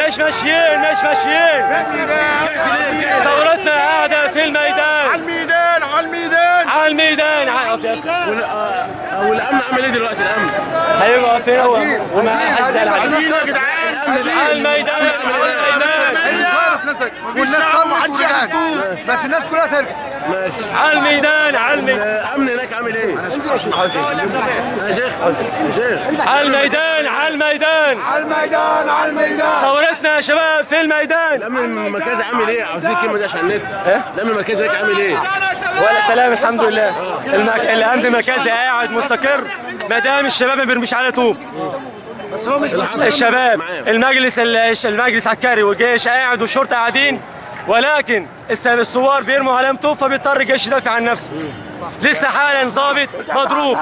مش ماشيين مش ماشيين ثورتنا قاعدة في الميدان الميدان على الميدان على الميدان ع- وال- آه، والامن عامل ايه دلوقتي الامن؟ هيبقى فين هو وما حد سأل عنه عايزين يا جدعان على الميدان على الميدان شويه بس الناس والناس صلت ورجعت بس الناس كلها ترجع ماشي على الميدان على الميدان الامن هناك عامل ايه؟ يا شيخ يا شيخ على الميدان على الميدان على الميدان على الميدان ثورتنا يا شباب في الميدان الامن المركزي عامل ايه؟ عاوزين الكلمه دي عشان النت الامن المركزي هناك عامل ايه؟ ولا سلام الحمد لله المك... الامن المركزي قاعد مستقر ما دام الشباب ما بيرميش على طوب الشباب المجلس المجلس عسكري والجيش قاعد والشرطه قاعدين ولكن الس- الثوار بيرموا عليهم طوب فبيضطر الجيش يدافع عن نفسه لسه حالا ظابط مضروب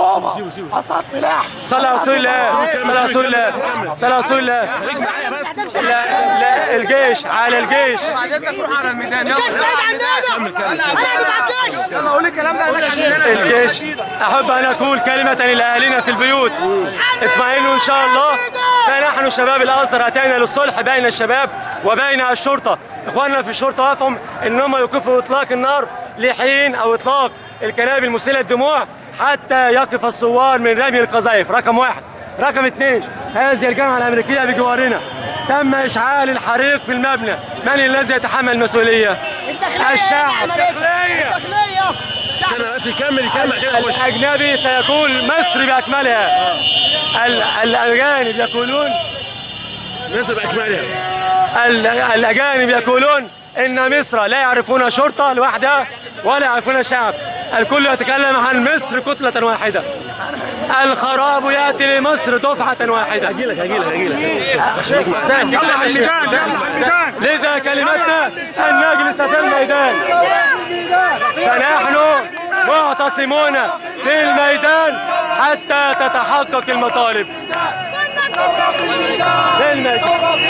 صلى على رسول الله صلى على رسول الله صلى على رسول الله لا لا الجيش على الجيش الجيش بعيد عننا انا قاعد في الجيش الجيش احب ان اقول كلمه لاهالينا في البيوت اطمئنوا ان شاء الله فنحن شباب الازهر اتينا للصلح بين الشباب وبين الشرطه اخواننا في الشرطه وافهم ان هم يوقفوا اطلاق النار لحين او اطلاق الكنابل المسيله الدموع حتى يقف الثوار من رمي القذائف رقم واحد رقم اثنين هذه الجامعه الامريكيه بجوارنا تم اشعال الحريق في المبنى من الذي يتحمل المسؤوليه الداخليه الشعب. الداخليه الداخليه الشعب استنى بس يكمل يكمل عشان اخش الأجنبي سيكون مصر بأكملها ال- الأجانب يقولون مصر باكملها ال- الأجانب يقولون إن مصر لا يعرفون شرطة لوحدها ولا يعرفون شعب الكل يتكلم عن مصر كتلة واحدة الخراب يأتي لمصر دفعة واحدة هجيلك هجيلك هجيلك يلا على الميدان يلا على الميدان لذا كلمتنا أن نجلس في الميدان فنحن معتصمون في الميدان حتى تتحقق المطالب في الميدان